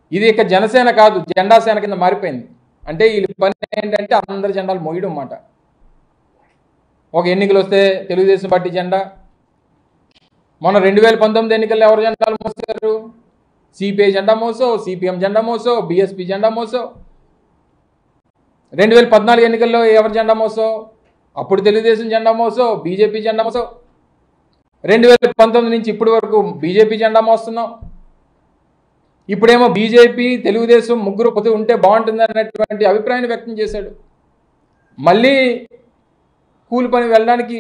ఇది ఇక జనసేన కాదు జెండా సేన కింద మారిపోయింది అంటే వీళ్ళ పని ఏంటంటే అందరి జెండాలు మోయడం మాట ఒక ఎన్నికలు వస్తే తెలుగుదేశం పార్టీ జెండా మొన్న రెండు వేల పంతొమ్మిది ఎన్నికల్లో ఎవరు జెండాలు మోసారు సిపిఐ జెండా మోసో సిపిఎం జెండా మోసో బీఎస్పీ జెండా మోసో రెండు వేల పద్నాలుగు ఎన్నికల్లో ఎవరు జెండా మోసో అప్పుడు తెలుగుదేశం జెండా మోసో బీజేపీ జెండా మోసో రెండు వేల పంతొమ్మిది నుంచి ఇప్పటి వరకు బీజేపీ జెండా మోస్తున్నాం ఇప్పుడేమో బీజేపీ తెలుగుదేశం ముగ్గురు పొత్తు ఉంటే బాగుంటుంది అన్నటువంటి అభిప్రాయాన్ని వ్యక్తం చేశాడు మళ్ళీ కూలి పని వెళ్ళడానికి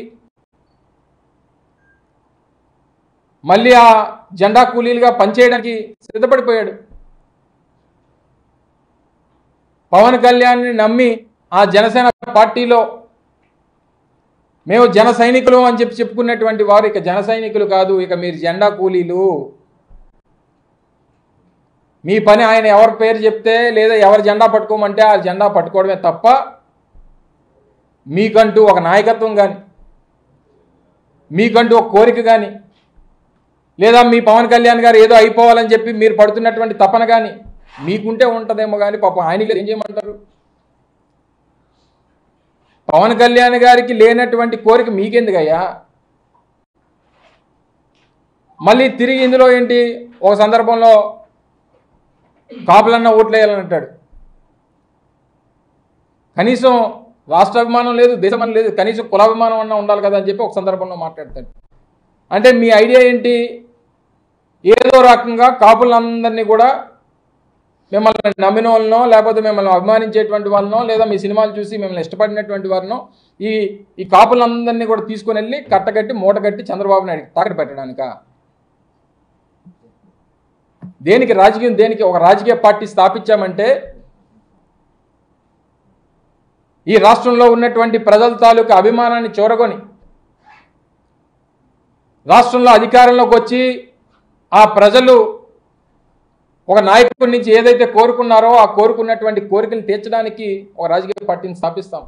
మళ్ళీ ఆ జెండా కూలీలుగా పనిచేయడానికి సిద్ధపడిపోయాడు పవన్ కళ్యాణ్ని నమ్మి ఆ జనసేన పార్టీలో మేము జన సైనికులు అని చెప్పి చెప్పుకున్నటువంటి వారు ఇక జన సైనికులు కాదు ఇక మీరు జెండా కూలీలు మీ పని ఆయన ఎవరి పేరు చెప్తే లేదా ఎవరి జెండా పట్టుకోమంటే ఆ జెండా పట్టుకోవడమే తప్ప మీకంటూ ఒక నాయకత్వం కానీ మీకంటూ ఒక కోరిక కానీ లేదా మీ పవన్ కళ్యాణ్ గారు ఏదో అయిపోవాలని చెప్పి మీరు పడుతున్నటువంటి తపన కానీ మీకుంటే ఉంటుందేమో కానీ పాపం ఆయనకి ఏం చేయమంటారు పవన్ కళ్యాణ్ గారికి లేనటువంటి కోరిక మీకెందుకయ్యా మళ్ళీ తిరిగి ఇందులో ఏంటి ఒక సందర్భంలో కాపులన్న ఓట్లేయాలని అంటాడు కనీసం రాష్ట్రాభిమానం లేదు దేశమానం లేదు కనీసం కులాభిమానం అన్న ఉండాలి కదా అని చెప్పి ఒక సందర్భంలో మాట్లాడతాడు అంటే మీ ఐడియా ఏంటి ఏదో రకంగా కాపులందరినీ కూడా మిమ్మల్ని నమ్మిన వాళ్ళనో లేకపోతే మిమ్మల్ని అభిమానించేటువంటి వాళ్ళనో లేదా మీ సినిమాలు చూసి మిమ్మల్ని ఇష్టపడినటువంటి వారినో ఈ ఈ కాపులందరినీ కూడా తీసుకొని వెళ్ళి కట్టగట్టి మూటగట్టి చంద్రబాబు నాయుడు తాకట్టు పెట్టడానికా దేనికి రాజకీయం దేనికి ఒక రాజకీయ పార్టీ స్థాపించామంటే ఈ రాష్ట్రంలో ఉన్నటువంటి ప్రజల తాలూకు అభిమానాన్ని చూరగొని రాష్ట్రంలో అధికారంలోకి వచ్చి ఆ ప్రజలు ఒక నాయకుడి నుంచి ఏదైతే కోరుకున్నారో ఆ కోరుకున్నటువంటి కోరికలు తీర్చడానికి ఒక రాజకీయ పార్టీని స్థాపిస్తాం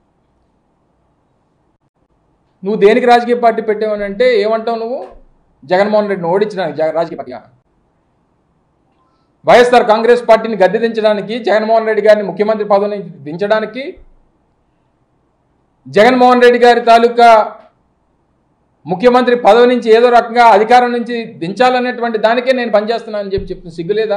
నువ్వు దేనికి రాజకీయ పార్టీ పెట్టావని అంటే ఏమంటావు నువ్వు జగన్మోహన్ రెడ్డిని ఓడించడానికి జగ- రాజకీయ పార్టీగా వైఎస్ఆర్ కాంగ్రెస్ పార్టీని గద్దె దించడానికి జగన్మోహన్ రెడ్డి గారిని ముఖ్యమంత్రి పదవి నుంచి దించడానికి జగన్మోహన్ రెడ్డి గారి తాలూకా ముఖ్యమంత్రి పదవి నుంచి ఏదో రకంగా అధికారం నుంచి దించాలనేటువంటి దానికే నేను పనిచేస్తున్నానని చెప్పి చెప్తున్న సిగ్గులేదా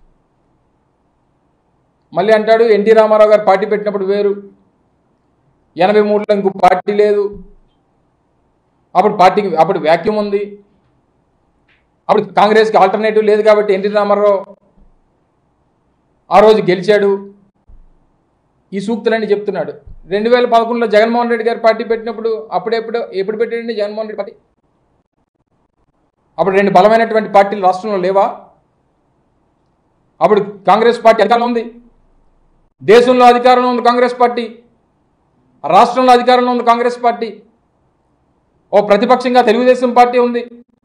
మళ్ళీ అంటాడు ఎన్టీ రామారావు గారు పార్టీ పెట్టినప్పుడు వేరు ఎనభై మూడులో ఇంకో పార్టీ లేదు అప్పుడు పార్టీకి అప్పుడు వ్యాక్యూమ్ ఉంది అప్పుడు కాంగ్రెస్కి ఆల్టర్నేటివ్ లేదు కాబట్టి ఎన్టీ రామారావు ఆ రోజు గెలిచాడు ఈ సూక్తులన్నీ చెప్తున్నాడు రెండు వేల పదకొండులో జగన్మోహన్ రెడ్డి గారు పార్టీ పెట్టినప్పుడు అప్పుడెప్పుడు ఎప్పుడు పెట్టాడండి జగన్మోహన్ రెడ్డి పార్టీ అప్పుడు రెండు బలమైనటువంటి పార్టీలు రాష్ట్రంలో లేవా అప్పుడు కాంగ్రెస్ పార్టీ అధికారంలో ఉంది దేశంలో అధికారంలో ఉంది కాంగ్రెస్ పార్టీ రాష్ట్రంలో అధికారంలో ఉంది కాంగ్రెస్ పార్టీ ఓ ప్రతిపక్షంగా తెలుగుదేశం పార్టీ ఉంది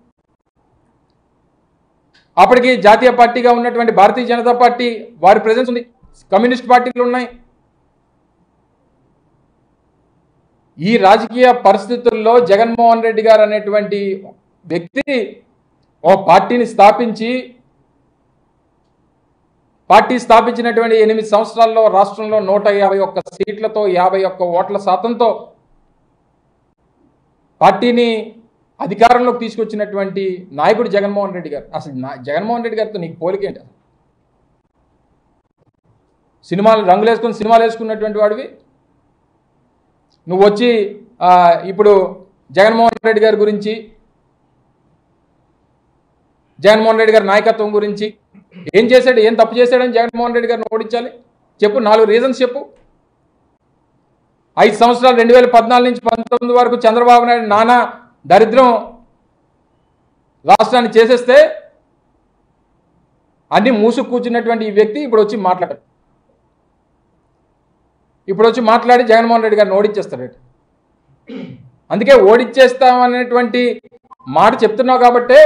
అప్పటికి జాతీయ పార్టీగా ఉన్నటువంటి భారతీయ జనతా పార్టీ వారి ప్రెజెన్స్ ఉంది కమ్యూనిస్ట్ పార్టీలు ఉన్నాయి ఈ రాజకీయ పరిస్థితుల్లో జగన్మోహన్ రెడ్డి గారు అనేటువంటి వ్యక్తి ఓ పార్టీని స్థాపించి పార్టీ స్థాపించినటువంటి ఎనిమిది సంవత్సరాల్లో రాష్ట్రంలో నూట యాభై ఒక్క సీట్లతో యాభై ఒక్క ఓట్ల శాతంతో పార్టీని అధికారంలోకి తీసుకొచ్చినటువంటి నాయకుడు జగన్మోహన్ రెడ్డి గారు అసలు నా జగన్మోహన్ రెడ్డి గారితో నీకు పోలిక ఏంటి అసలు? సినిమాలు రంగులు వేసుకొని సినిమాలు వేసుకున్నటువంటి వాడివి నువ్వు వచ్చి ఆ, ఇప్పుడు జగన్మోహన్ రెడ్డి గారి గురించి జగన్మోహన్ రెడ్డి గారి నాయకత్వం గురించి ఏం చేశాడు ఏం తప్పు చేశాడని జగన్మోహన్ రెడ్డి గారిని ఓడించాలి చెప్పు నాలుగు రీజన్స్ చెప్పు ఐదు సంవత్సరాలు రెండు వేల పద్నాలుగు నుంచి పంతొమ్మిది వరకు చంద్రబాబు నాయుడు నానా దరిద్రం రాష్ట్రాన్ని చేసేస్తే అన్ని మూసు కూర్చున్నటువంటి ఈ వ్యక్తి ఇప్పుడు వచ్చి మాట్లాడారు ఇప్పుడు వచ్చి మాట్లాడి జగన్మోహన్ రెడ్డి గారిని ఓడించేస్తాడు అందుకే ఓడించేస్తామనేటువంటి మాట చెప్తున్నావు కాబట్టే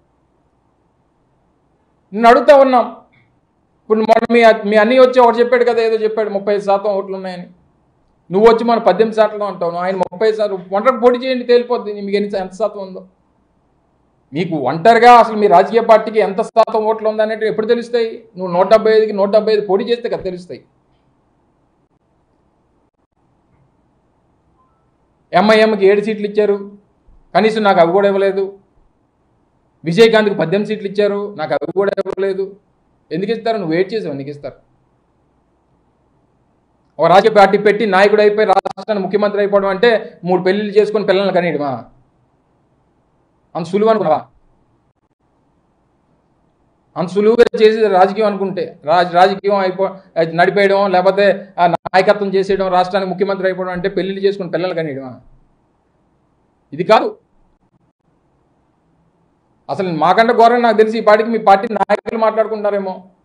నిన్ను అడుగుతా ఉన్నాం ఇప్పుడు మొన్న మీ మీ అన్నీ వచ్చి ఒకటి చెప్పాడు కదా ఏదో చెప్పాడు ముప్పై ఐదు శాతం ఓట్లు ఉన్నాయని నువ్వు వచ్చి మన పద్దెనిమిది శాతం అంటావు ఆయన ముప్పై శాతం ఒంటరికి పోటీ చేయండి తేలిపోద్ది మీకు ఎన్ని ఎంత శాతం ఉందో మీకు ఒంటరిగా అసలు మీ రాజకీయ పార్టీకి ఎంత శాతం ఓట్లు ఉందనేది ఎప్పుడు తెలుస్తాయి నువ్వు నూట డెబ్బై ఐదుకి నూట డెబ్బై ఐదు పోటీ చేస్తే కదా తెలుస్తాయి ఎంఐఎంకి ఏడు సీట్లు ఇచ్చారు కనీసం నాకు అవి కూడా ఇవ్వలేదు విజయకాంత్కి పద్దెనిమిది సీట్లు ఇచ్చారు నాకు అవి కూడా ఇవ్వలేదు ఎందుకు ఇస్తారు నువ్వు వెయిట్ చేసావు ఎందుకు ఇస్తారు ఒక రాజకీయ పార్టీ పెట్టి నాయకుడు అయిపోయి రాష్ట్రానికి ముఖ్యమంత్రి అయిపోవడం అంటే మూడు పెళ్లిళ్ళు చేసుకొని పిల్లల్ని కనేయడమా అంత సులువు అనుకున్నావా అంత సులువుగా చేసి రాజకీయం అనుకుంటే రాజ రాజకీయం అయిపో అది నడిపేయడం లేకపోతే ఆ నాయకత్వం చేసేయడం రాష్ట్రానికి ముఖ్యమంత్రి అయిపోవడం అంటే పెళ్లిళ్ళు చేసుకుని పిల్లలు కనేయడమా ఇది కాదు అసలు మాకంటే ఘోరంగా నాకు తెలిసి ఈ పార్టీకి మీ పార్టీ నాయకులు మాట్లాడుకుంటారేమో